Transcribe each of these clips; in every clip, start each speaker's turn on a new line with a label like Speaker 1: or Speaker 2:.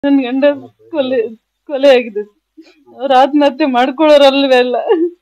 Speaker 1: ನನ್ ಗಂಡ ಕೊಲೆ ಕೊಲೆ ಆಗಿದೆ ಅವ್ರ ಆತ್ಮಹತ್ಯೆ ಮಾಡ್ಕೊಳ್ಳೋರಲ್ವೇ ಅಲ್ಲ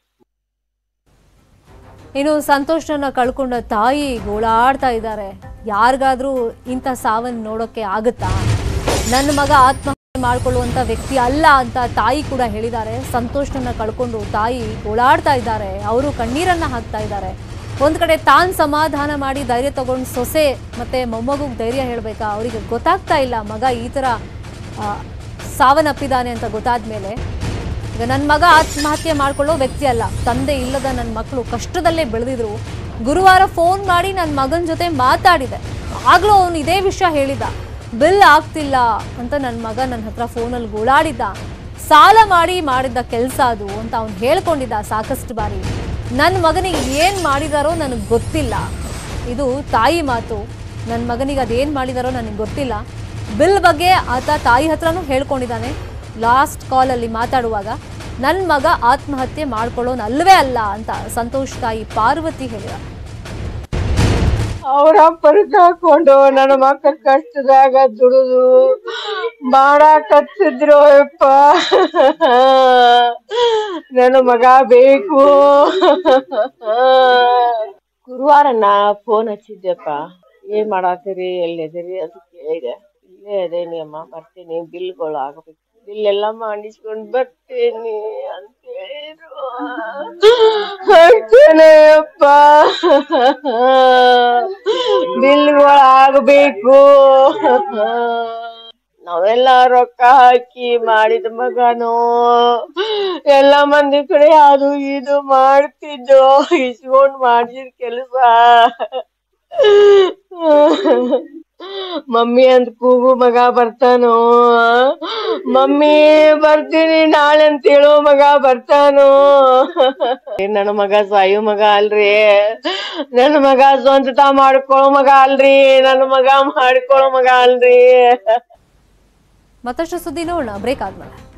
Speaker 2: ಇನ್ನು ಸಂತೋಷನ ಕಳ್ಕೊಂಡ ತಾಯಿ ಗೋಳಾಡ್ತಾ ಇದ್ದಾರೆ ಯಾರಿಗಾದ್ರೂ ಇಂಥ ಸಾವನ್ನು ನೋಡೋಕೆ ಆಗುತ್ತಾ ನನ್ನ ಮಗ ಆತ್ಮಹತ್ಯೆ ಮಾಡ್ಕೊಳ್ಳುವಂತ ವ್ಯಕ್ತಿ ಅಲ್ಲ ಅಂತ ತಾಯಿ ಕೂಡ ಹೇಳಿದ್ದಾರೆ ಸಂತೋಷನ ಕಳ್ಕೊಂಡು ತಾಯಿ ಗೋಳಾಡ್ತಾ ಇದ್ದಾರೆ ಅವರು ಕಣ್ಣೀರನ್ನ ಹಾಕ್ತಾ ಇದ್ದಾರೆ ಒಂದ್ ಕಡೆ ತಾನ್ ಸಮಾಧಾನ ಮಾಡಿ ಧೈರ್ಯ ತಗೊಂಡು ಸೊಸೆ ಮತ್ತೆ ಮೊಮ್ಮಗುಗ್ ಧೈರ್ಯ ಹೇಳ್ಬೇಕಾ ಅವರಿಗೆ ಗೊತ್ತಾಗ್ತಾ ಇಲ್ಲ ಮಗ ಈ ತರ ಆ, ಸಾವನ್ನಪ್ಪಿದ್ದಾನೆ ಅಂತ ಗೊತ್ತಾದ ಮೇಲೆ ಈಗ ನನ್ನ ಮಗ ಆತ್ಮಹತ್ಯೆ ಮಾಡ್ಕೊಳ್ಳೋ ವ್ಯಕ್ತಿ ಅಲ್ಲ ತಂದೆ ಇಲ್ಲದ ನನ್ನ ಮಕ್ಕಳು ಕಷ್ಟದಲ್ಲೇ ಬೆಳೆದಿದ್ರು ಗುರುವಾರ ಫೋನ್ ಮಾಡಿ ನನ್ನ ಮಗನ ಜೊತೆ ಮಾತಾಡಿದೆ ಆಗ್ಲೂ ಅವನು ಇದೇ ವಿಷಯ ಹೇಳಿದ ಬಿಲ್ ಆಗ್ತಿಲ್ಲ ಅಂತ ನನ್ನ ಮಗ ನನ್ನ ಹತ್ರ ಫೋನಲ್ಲಿ ಗೋಳಾಡಿದ್ದ ಸಾಲ ಮಾಡಿ ಮಾಡಿದ್ದ ಕೆಲಸ ಅದು ಅಂತ ಅವ್ನು ಹೇಳ್ಕೊಂಡಿದ್ದ ಸಾಕಷ್ಟು ಬಾರಿ ನನ್ನ ಮಗನಿಗೆ ಏನು ಮಾಡಿದಾರೋ ನನಗೆ ಗೊತ್ತಿಲ್ಲ ಇದು ತಾಯಿ ಮಾತು ನನ್ನ ಮಗನಿಗೆ ಅದೇನು ಮಾಡಿದಾರೋ ನನಗೆ ಗೊತ್ತಿಲ್ಲ ಬಿಲ್ ಬಗ್ಗೆ ಆತ ತಾಯಿ ಹತ್ರನೂ ಹೇಳ್ಕೊಂಡಿದ್ದಾನೆ ಲಾಸ್ಟ್ ಕಾಲಲ್ಲಿ ಮಾತಾಡುವಾಗ ನನ್ನ ಮಗ ಆತ್ಮಹತ್ಯೆ ಮಾಡ್ಕೊಳ್ಳೋನಲ್ವೇ ಅಲ್ಲ ಅಂತ ಸಂತೋಷ್ ತಾಯಿ ಪಾರ್ವತಿ ಹೇಳಿದ
Speaker 3: ಅವ್ರ ಅಪ್ಪರಿಗೆ ಹಾಕೊಂಡು ನನ್ನ ಮಕ್ಕಳ ಕಷ್ಟದಾಗ ದುಡಿದು ಮಾಡಾಕತ್ತಿದ್ರು ಯಪ್ಪ ನನ್ನ ಮಗ ಬೇಕು ಗುರುವಾರ ನಾ ಫೋನ್ ಹಚ್ಚಿದ್ದೆಪ್ಪ ಏನ್ ಮಾಡಾತೀರಿ ಎಲ್ಲಿದಿರಿ ಅಂತ ಕೇಳಿದೆ ಇಲ್ಲೇ ಅದೇನಿ ಅಮ್ಮ ಬರ್ತೀನಿ ಬಿಲ್ಗಳು ಆಗ್ಬೇಕು ಬಿಲ್ ಎಲ್ಲ ಮಾಡಿಸ್ಕೊಂಡ್ ಬರ್ತೀನಿ ಅಂತ ಹೇಳಿದ್ರು ಹಾಕ್ತೇನೆಯಪ್ಪ ಬಿಲ್ಗಳು ಆಗ್ಬೇಕು ನಾವೆಲ್ಲ ರೊಕ್ಕ ಹಾಕಿ ಮಾಡಿದ ಮಗನು ಎಲ್ಲ ಮಂದಿ ಕಡೆ ಅದು ಇದು ಮಾಡ್ತಿದ್ದು ಇಸ್ಕೊಂಡ್ ಮಾಡಿದ ಕೆಲಸ ಮಮ್ಮಿ ಅಂತ ಕೂಗು ಮಗ ಬರ್ತಾನೋ ಮಮ್ಮಿ ಬರ್ತೀನಿ ನಾಳೆ ಅಂತ ಹೇಳೋ ಮಗ ಬರ್ತಾನೋ ನನ್ನ ಮಗ ಸಾಯೋ ಮಗ ಅಲ್ರಿ ನನ್ನ ಮಗ ಸ್ವಂತತ ಮಾಡ್ಕೊಳ್ಳೋ ಮಗ ಅಲ್ರಿ ನನ್ನ ಮಗ ಮಾಡ್ಕೊಳ್ಳೋ ಮಗ ಅಲ್ರಿ
Speaker 2: ಮತ್ತಷ್ಟು ಸುದ್ದಿ ನೋಡೋಣ ಬ್ರೇಕ್ ಆದ್ಮೇಲೆ